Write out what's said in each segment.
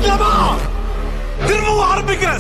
ஆரம்பிக்கலாமா திரும்பவும் ஆரம்பிக்கிறேன்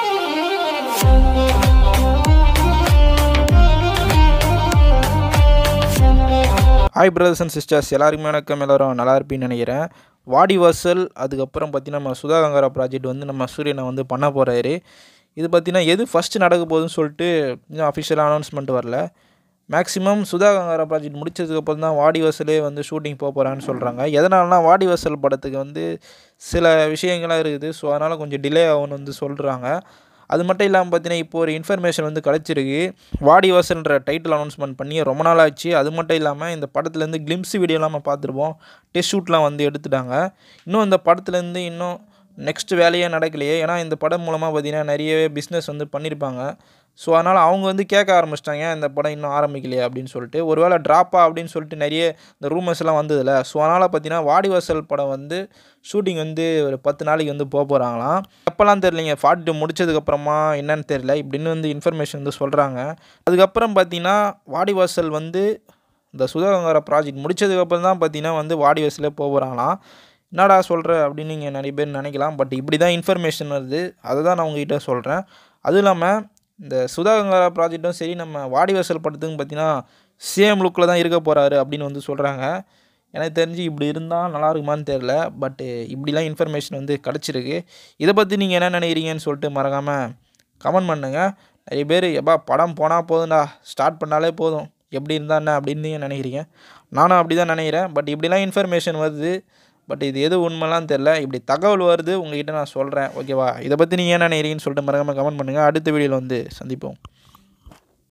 ஹாய் பிரதர்ஸ் அண்ட் சிஸ்டர்ஸ் எல்லாருக்குமே வணக்கம் எல்லோரும் நல்லா இருப்பீங்கன்னு நினைக்கிறேன் வாடிவாசல் அதுக்கப்புறம் பார்த்தீங்கன்னா நம்ம சுதா கங்காரா ப்ராஜெக்ட் வந்து நம்ம சூரியனை வந்து பண்ண போகிறாரு இது பார்த்தீங்கன்னா எது ஃபஸ்ட்டு நடக்க போகுதுன்னு சொல்லிட்டு இன்னும் அஃபிஷியலாக அனௌன்ஸ்மெண்ட் வரல மேக்ஸிமம் சுதா கங்காரா ப்ராஜெக்ட் முடிச்சதுக்கப்புறம் தான் வாடிவாசலே வந்து ஷூட்டிங் போக போகிறான்னு சொல்கிறாங்க எதனாலனா வாடிவாசல் படத்துக்கு வந்து சில விஷயங்கள்லாம் இருக்குது ஸோ அதனால் கொஞ்சம் டிலே ஆகும்னு வந்து சொல்கிறாங்க அது மட்டும் இல்லாமல் பார்த்தீங்கன்னா இப்போ ஒரு இன்ஃபர்மேஷன் வந்து கிடச்சிருக்கு வாடிவாசல்ன்ற டைட்டில் அனௌன்ஸ்மெண்ட் பண்ணி ரொம்ப நாள் ஆச்சு அது மட்டும் இல்லாமல் இந்த படத்துலேருந்து கிளிம்ஸ் வீடியோலாம் நம்ம பார்த்துருப்போம் டெஸ்ட் ஷூட்லாம் வந்து எடுத்துட்டாங்க இன்னும் இந்த படத்துலேருந்து இன்னும் நெக்ஸ்ட் வேலையே நடக்கலையே ஏன்னா இந்த படம் மூலமாக பார்த்தீங்கன்னா நிறையவே பிஸ்னஸ் வந்து பண்ணியிருப்பாங்க ஸோ அதனால் அவங்க வந்து கேட்க ஆரம்பிச்சிட்டாங்க இந்த படம் இன்னும் ஆரம்பிக்கலையே அப்படின்னு சொல்லிட்டு ஒருவேளை ட்ராப்பா அப்படின்னு சொல்லிட்டு நிறைய இந்த ரூமர்ஸ் எல்லாம் வந்ததில்ல ஸோ அதனால் பார்த்தீங்கன்னா வாடிவாசல் படம் வந்து ஷூட்டிங் வந்து ஒரு பத்து நாளைக்கு வந்து போக போகிறாங்களாம் எப்போல்லாம் தெரியலைங்க ஃபார்ட்டி டூ முடிச்சதுக்கப்புறமா என்னன்னு தெரியல இப்படின்னு வந்து இன்ஃபர்மேஷன் வந்து சொல்கிறாங்க அதுக்கப்புறம் பார்த்தீங்கன்னா வாடிவாசல் வந்து இந்த சுதகங்கார ப்ராஜெக்ட் முடிச்சதுக்கப்புறம் தான் பார்த்தீங்கன்னா வந்து வாடிவாசலே போக போகிறாங்களாம் என்னடா சொல்கிற அப்படின்னு நீங்கள் நிறைய பேர் நினைக்கலாம் பட் இப்படி தான் இன்ஃபர்மேஷன் வருது அதை தான் நான் உங்ககிட்ட சொல்கிறேன் அதுவும் இல்லாமல் இந்த சுதாகங்காரா ப்ராஜெக்ட்டும் சரி நம்ம வாடிவாசல் படத்துக்கும் பார்த்தீங்கன்னா சேம் லுக்கில் தான் இருக்க போகிறாரு அப்படின்னு வந்து சொல்கிறாங்க எனக்கு தெரிஞ்சு இப்படி இருந்தால் நல்லா இருக்குமான்னு தெரில பட்டு இப்படிலாம் இன்ஃபர்மேஷன் வந்து கிடச்சிருக்கு இதை பற்றி நீங்கள் என்ன நினைக்கிறீங்கன்னு சொல்லிட்டு மறக்காமல் கமெண்ட் பண்ணுங்கள் நிறைய பேர் எப்பா படம் போனால் போதும்டா ஸ்டார்ட் பண்ணாலே போதும் எப்படி இருந்தா என்ன அப்படின்னு நீங்கள் நினைக்கிறீங்க நானும் அப்படி தான் நினைக்கிறேன் பட் இப்படிலாம் இன்ஃபர்மேஷன் வருது பட் இது எது உண்மைலாம் தெரில இப்படி தகவல் வருது உங்ககிட்ட நான் சொல்கிறேன் ஓகேவா இதை பற்றி நீங்கள் என்ன நினைக்கிறீங்கன்னு சொல்லிட்டு மறக்காமல் கமெண்ட் பண்ணுங்கள் அடுத்த வீடியோவில் வந்து சந்திப்போம்